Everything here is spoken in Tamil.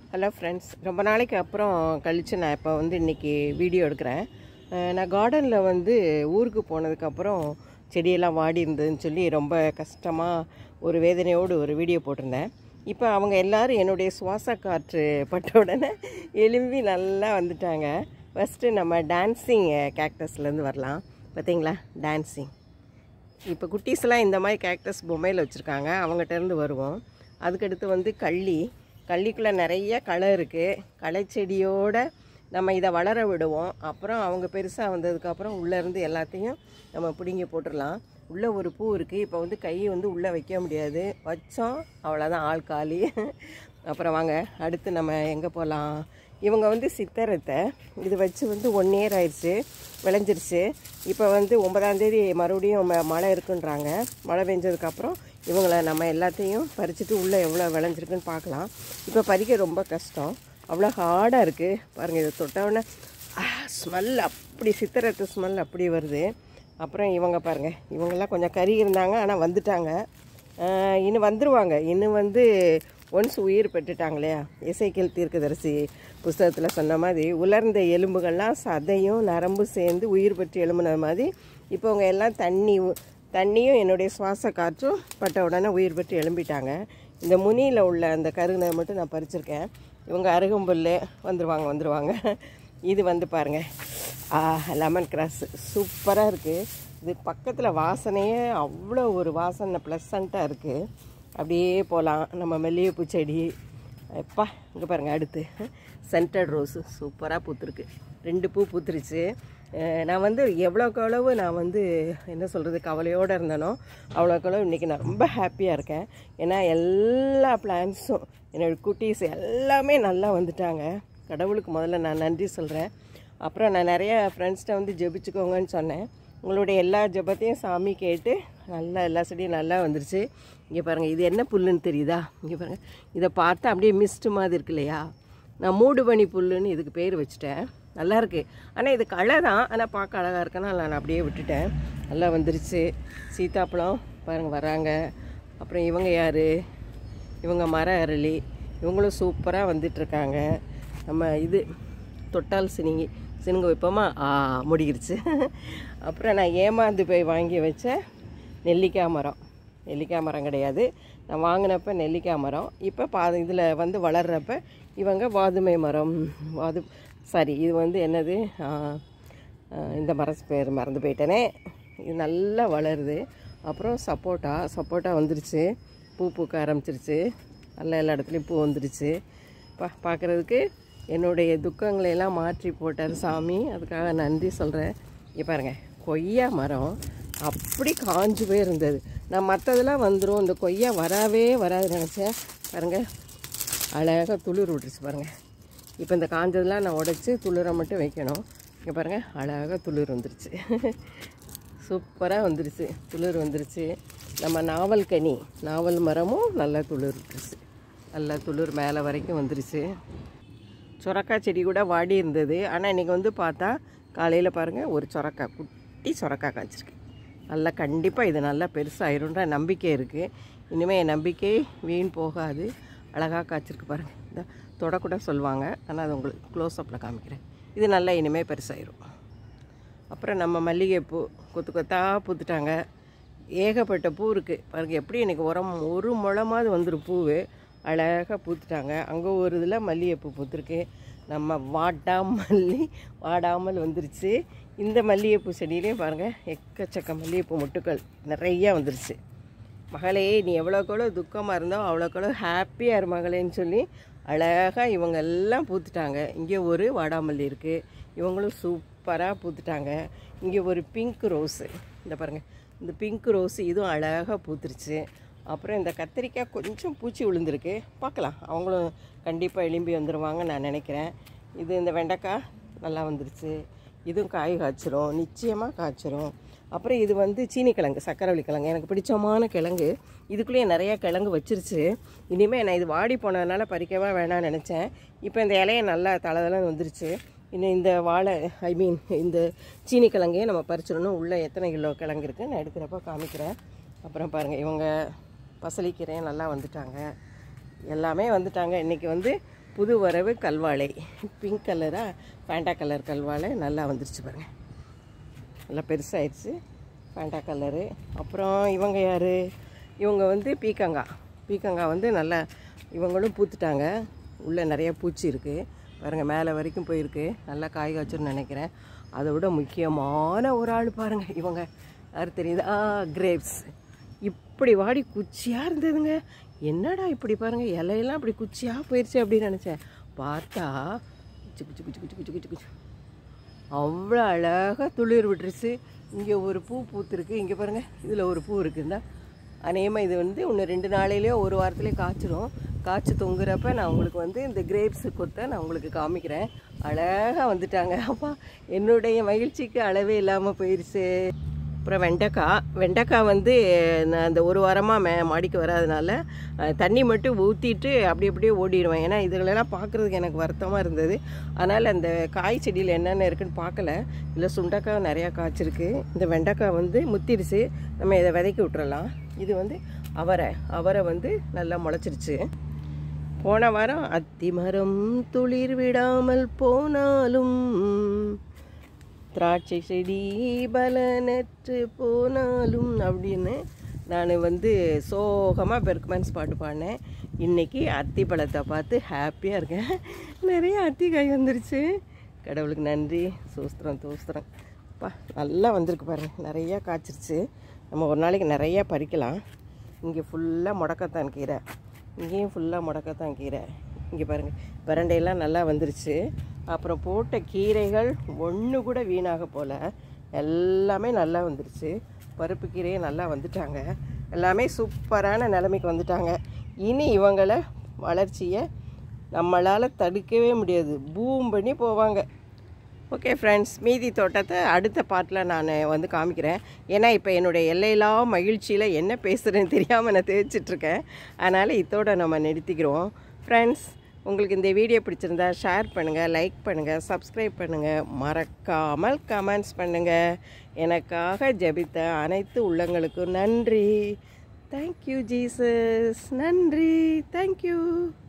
ஹலோ ஃப்ரெண்ட்ஸ் ரொம்ப நாளைக்கு அப்புறம் கழித்து நான் இப்போ வந்து இன்றைக்கி வீடியோ எடுக்கிறேன் அஹ் நான் கார்டனில் வந்து ஊருக்கு போனதுக்கப்புறம் செடியெல்லாம் வாடி இருந்ததுன்னு சொல்லி ரொம்ப கஷ்டமாக ஒரு வேதனையோடு ஒரு வீடியோ போட்டிருந்தேன் இப்போ அவங்க எல்லாரும் என்னுடைய சுவாச காற்று பட்ட உடனே எலும்பி நல்லா வந்துட்டாங்க ஃபஸ்ட்டு நம்ம டான்ஸிங் கேக்டஸ்லேருந்து வரலாம் பார்த்தீங்களா டான்ஸிங் இப்போ குட்டீஸ்லாம் இந்த மாதிரி கேக்டஸ் பொம்மையில் வச்சுருக்காங்க அவங்ககிட்ட இருந்து வருவோம் அதுக்கடுத்து வந்து கள்ளி கள்ளிக்குள்ளே நிறைய களை இருக்குது களை செடியோட நம்ம இதை வளர விடுவோம் அப்புறம் அவங்க பெருசாக வந்ததுக்கப்புறம் உள்ளேருந்து எல்லாத்தையும் நம்ம பிடுங்கி போட்டுடலாம் உள்ளே ஒரு பூ இருக்குது இப்போ வந்து கை வந்து உள்ளே வைக்க முடியாது வச்சோம் அவ்வளோதான் ஆள் காலி அப்புறம் வாங்க அடுத்து நம்ம எங்கே போகலாம் இவங்க வந்து சித்தரத்தை இது வச்சு வந்து ஒன் இயர் ஆயிடுச்சு விளைஞ்சிருச்சு இப்போ வந்து ஒன்பதாந்தேதி மறுபடியும் ம- மழை இருக்குன்றாங்க மழை பெஞ்சதுக்கப்புறம் இவங்கள நம்ம எல்லாத்தையும் பறிச்சுட்டு உள்ளே எவ்வளோ விளைஞ்சிருக்குன்னு பார்க்கலாம் இப்போ பறிக்க ரொம்ப கஷ்டம் அவ்வளோ ஹார்டாக இருக்குது பாருங்கள் இதை தொட்டவுடனே ஸ்மெல் அப்படி சித்திரத்து ஸ்மெல் அப்படி வருது அப்புறம் இவங்க பாருங்கள் இவங்கெல்லாம் கொஞ்சம் கறி இருந்தாங்க ஆனால் வந்துட்டாங்க ஆஹ் இன்னும் வந்துருவாங்க இன்னும் வந்து ஒன்ஸ் உயிர் பெற்றுட்டாங்களே இசைக்கல் தீர்க்கதரிசி புஸ்தகத்தில் சொன்ன மாதிரி உலர்ந்த எலும்புகள்லாம் சதையும் நரம்பு சேர்ந்து உயிர் பெற்று எழும்புன மாதிரி இப்போ அவங்க எல்லாம் தண்ணி ஊ- தண்ணியும் என்னுடைய சுவாச காற்றும் பட்ட உடனே உயிர் பெற்று எழும்பிட்டாங்க இந்த முனியில் உள்ள அந்த கருனை மட்டும் நான் பறிச்சிருக்கேன் இவங்க அருகம்புல் வந்துருவாங்க வந்துருவாங்க இது வந்து பாருங்கள் லெமன் கிராஸ் சூப்பராக இருக்குது இது பக்கத்தில் வாசனையே அவ்வளோ ஒரு வாசனை ப்ளசண்ட்டாக இருக்குது அப்படியே போகலாம் நம்ம மல்லிகைப்பூ செடி எப்பா இங்கே பாருங்கள் அடுத்து சென்டர்ட் ரோஸு சூப்பராக பூத்துருக்கு ரெண்டு பூ பூத்துருச்சு அஹ் நான் வந்து எவ்வளோக்கு அளவு நான் வந்து என்ன சொல்கிறது கவலையோடு இருந்தேனோ அவ்வளோக்கு அளவு இன்றைக்கி நான் ரொம்ப ஹாப்பியாக இருக்கேன் ஏன்னா எல்லா பிளான்ஸும் என்னோட குட்டீஸ் எல்லாமே நல்லா வந்துட்டாங்க கடவுளுக்கு முதல்ல நான் நன்றி சொல்கிறேன் அப்புறம் நான் நிறைய ஃப்ரெண்ட்ஸ்கிட்ட வந்து ஜெபிச்சுக்கோங்கன்னு சொன்னேன் உங்களுடைய எல்லா ஜெபத்தையும் சாமி கேட்டு நல்லா எல்லா செடியும் நல்லா வந்துருச்சு இங்கே பாருங்கள் இது என்ன புல்லுன்னு தெரியுதா இங்கே பாருங்கள் இதை பார்த்தா அப்படியே மிஸ்ட் மாதிரி இருக்கு இல்லையா நான் மூடுபனி புல்லுன்னு இதுக்கு பேர் வச்சுட்டேன் நல்லா இருக்கு ஆனால் இது களை தான் ஆனால் பார்க்க அழகாக இருக்குன்னா நான் அப்படியே விட்டுட்டேன் நல்லா வந்துருச்சு சீத்தாப்பழம் பாருங்கள் வராங்க அப்புறம் இவங்க யார் இவங்க மர அரளி இவங்களும் சூப்பராக வந்துட்டுருக்காங்க நம்ம இது தொட்டால் சினிங்கி சினுங்க வைப்போமா ஆ முடிகிருச்சு அப்புறம் நான் ஏமாந்து போய் வாங்கி வச்ச நெல்லிக்காய் மரம் நெல்லிக்காய் மரம் கிடையாது நான் வாங்கினப்ப நெல்லிக்காய் மரம் இப்போ பா இதில் வந்து வளர்றப்ப இவங்க வாதுமை மரம் வாது சாரி இது வந்து என்னது ஆ, ஆ, இந்த மரம் பேர் மறந்து போயிட்டேனே இது நல்லா வளருது அப்புறம் சப்போட்டா சப்போட்டா வந்துருச்சு பூ பூக்க ஆரம்பிச்சிருச்சு நல்லா எல்லா இடத்துலையும் பூ வந்துருச்சு பா பார்க்குறதுக்கு என்னுடைய துக்கங்களை எல்லாம் மாற்றி போட்டார் சாமி அதுக்காக நன்றி சொல்கிறேன் இங்கே பாருங்கள் கொய்யா மரம் அப்படி காஞ்சு போய் இருந்தது நான் மற்றதெல்லாம் வந்துடும் இந்த கொய்யா வராவே வராது நினச்சேன் பாருங்கள் அழகாக துளிர் விட்டுருச்சு பாருங்கள் இப்போ இந்த காஞ்சதெல்லாம் நான் உடைச்சி துளிரை மட்டும் வைக்கணும் இங்கே பாருங்கள் அழகாக துளிர் வந்துருச்சு சூப்பராக வந்துருச்சு துளிர் வந்துருச்சு நம்ம நாவல் கனி நாவல் மரமும் நல்லா துளிர் விட்டுருச்சு நல்லா துளிர் மேலே வரைக்கும் வந்துருச்சு சுரக்காய் செடி கூட வாடி இருந்தது ஆனால் இன்றைக்கி வந்து பார்த்தா காலையில் பாருங்கள் ஒரு சுரக்காய் குட்டி சுரக்காய் காய்ச்சிருக்கு நல்லா கண்டிப்பாக இது நல்லா பெருசாகிருன்ற நம்பிக்கை இருக்குது இனிமேல் என் நம்பிக்கை வீண் போகாது அழகாக காய்ச்சிருக்கு பாருங்கள் இந்த தொடக்கூட சொல்லுவாங்க ஆனால் அது உங்களுக்கு க்ளோஸ்அப்பில் காமிக்கிறேன் இது நல்லா இனிமேல் பெருசாயிரும் அப்புறம் நம்ம மல்லிகைப்பூ கொத்து கொத்தாக பூத்துட்டாங்க ஏகப்பட்ட பூ இருக்குது பாருங்க எப்படி எனக்கு உரம் ஒரு முழமாவது வந்துடும் பூவு அழகாக பூத்துட்டாங்க அங்கே ஒரு இதில் மல்லிகைப்பூ பூத்துருக்கு நம்ம வாட்டாமல்லி வாடாமல் வந்துருச்சு இந்த மல்லிகைப்பூ செடியிலையும் பாருங்கள் எக்கச்சக்க மல்லிகைப்பூ மொட்டுக்கள் நிறையா வந்துருச்சு மகளே நீ எவ்வளோக்கெவ்வளோ துக்கமாக இருந்தோ அவ்வளோக்கெவ்வளோ ஹாப்பியாக இரு மகளேன்னு சொல்லி அழகாக இவங்க எல்லாம் பூத்துட்டாங்க இங்கே ஒரு வாடாமல்லி இருக்குது இவங்களும் சூப்பராக பூத்துட்டாங்க இங்கே ஒரு பிங்க் ரோஸு இந்த பாருங்கள் இந்த பிங்க் ரோஸ் இதுவும் அழகாக பூத்துருச்சு அப்புறம் இந்த கத்திரிக்காய் கொஞ்சம் பூச்சி விழுந்திருக்கு பார்க்கலாம் அவங்களும் கண்டிப்பாக எலும்பி வந்துடுவாங்க நான் நினைக்கிறேன் இது இந்த வெண்டைக்காய் நல்லா வந்துருச்சு இதுவும் காய் காய்ச்சிரும் நிச்சயமாக காய்ச்சிரும் அப்புறம் இது வந்து சீனி கிழங்கு சக்கரவள்ளி கிழங்கு எனக்கு பிடிச்சமான கிழங்கு இதுக்குள்ளேயே நிறைய கிழங்கு வச்சிருச்சு இனிமேல் நான் இது வாடி போனதுனால பறிக்கவே வேணாம்னு நினச்சேன் இப்போ இந்த இலைய நல்லா தளதளன்னு வந்துருச்சு இன்னும் இந்த வாழை ஐ மீன் இந்த சீனி கிழங்கையும் நம்ம பறிச்சிடணும் உள்ளே எத்தனை கிலோ கிழங்கு இருக்குது நான் எடுக்கிறப்ப காமிக்கிறேன் அப்புறம் பாருங்கள் இவங்க பசலிக்கீரையும் நல்லா வந்துட்டாங்க எல்லாமே வந்துட்டாங்க இன்றைக்கி வந்து புது வரவு கல்வாழை பிங்க் கலராக பேண்டா கலர் கல்வாழை நல்லா வந்துருச்சு பாருங்கள் நல்லா பெருசாகிடுச்சு பேண்டா கலரு அப்புறம் இவங்க யார் இவங்க வந்து பீக்கங்காய் பீக்கங்காய் வந்து நல்லா இவங்களும் பூத்துட்டாங்க உள்ளே நிறைய பூச்சி இருக்குது பாருங்கள் மேலே வரைக்கும் போயிருக்கு நல்லா காய் காய்ச்சுன்னு நினைக்கிறேன் அதை விட முக்கியமான ஒரு ஆள் பாருங்கள் இவங்க யார் தெரியுது ஆ கிரேப்ஸ் இப்படி வாடி குச்சியாக இருந்ததுங்க என்னடா இப்படி பாருங்கள் இலையெல்லாம் இப்படி குச்சியாக போயிடுச்சு அப்படின்னு நினச்சேன் பார்த்தா குச்சி குச்சி குச்சி குச்சி குச்சி குச்சி குச்சி அவ்வளோ அழகாக துளிர் விட்டுருச்சு இங்கே ஒரு பூ பூத்துருக்கு இங்கே பாருங்கள் இதில் ஒரு பூ இருக்குந்தா அநேகமாக இது வந்து இன்னும் ரெண்டு நாளையிலேயோ ஒரு வாரத்துலேயே காய்ச்சிரும் காய்ச்சி தொங்குறப்ப நான் உங்களுக்கு வந்து இந்த கிரேப்ஸ் கொத்தை நான் உங்களுக்கு காமிக்கிறேன் அழகாக வந்துட்டாங்க அப்பா என்னுடைய மகிழ்ச்சிக்கு அளவே இல்லாமல் போயிடுச்சு அப்புறம் வெண்டைக்காய் வெண்டைக்காய் வந்து நான் அந்த ஒரு வாரமாக மே மாடிக்கு வராதனால அஹ், தண்ணி மட்டும் ஊற்றிட்டு அப்படி அப்படியே ஓடிடுவேன் ஏன்னா இதுகளெல்லாம் பார்க்குறதுக்கு எனக்கு வருத்தமாக இருந்தது அதனால் அந்த காய் செடியில் என்னென்ன இருக்குன்னு பார்க்கல இல்லை சுண்டைக்காய் நிறையா காய்ச்சிருக்கு இந்த வெண்டைக்காய் வந்து முத்திருச்சு நம்ம இதை விதைக்கி விட்டுறலாம் இது வந்து அவரை அவரை வந்து நல்லா முளைச்சிருச்சு போன வாரம் அத்திமரம் துளிர் விடாமல் போனாலும் திராட்சை செடி பலனற்று போனாலும் அப்படின்னு நான் வந்து சோகமாக பெர்க்மேன்ஸ் பாட்டு பாடினேன் இன்றைக்கி அத்தி பழத்தை பார்த்து ஹாப்பியாக இருக்கேன் நிறைய அத்தி காய் வந்துருச்சு கடவுளுக்கு நன்றி சோஸ்திரம் தோஸ்திரம் அப்பா நல்லா வந்திருக்கு பாருங்க நிறையா காய்ச்சிருச்சு நம்ம ஒரு நாளைக்கு நிறையா பறிக்கலாம் இங்கே ஃபுல்லாக முடக்கத்தான் கீரை இங்கேயும் ஃபுல்லாக முடக்கத்தான் கீரை இங்கே பாருங்கள் பிரண்டையெல்லாம் நல்லா வந்துருச்சு அப்புறம் போட்ட கீரைகள் ஒன்று கூட வீணாக போல எல்லாமே நல்லா வந்துருச்சு பருப்பு கீரையும் நல்லா வந்துட்டாங்க எல்லாமே சூப்பரான நிலைமைக்கு வந்துட்டாங்க இனி இவங்கள வளர்ச்சியை நம்மளால் தடுக்கவே முடியாது பூம் பண்ணி போவாங்க ஓகே ஃப்ரெண்ட்ஸ் மீதி தோட்டத்தை அடுத்த பாட்டில் நான் வந்து காமிக்கிறேன் ஏன்னா இப்போ என்னுடைய எல்லையில்லா மகிழ்ச்சியில் என்ன பேசுகிறேன்னு தெரியாமல் நான் தேய்ச்சிட்ருக்கேன் அதனால் இதோட நம்ம நிறுத்திக்கிறோம் ஃப்ரெண்ட்ஸ் உங்களுக்கு இந்த வீடியோ பிடிச்சிருந்தா ஷேர் பண்ணுங்கள் லைக் பண்ணுங்கள் சப்ஸ்கிரைப் பண்ணுங்கள் மறக்காமல் கமெண்ட்ஸ் பண்ணுங்கள் எனக்காக ஜெபித்த அனைத்து உள்ளங்களுக்கும் நன்றி தேங்க்யூ ஜீசஸ் நன்றி தேங்க்யூ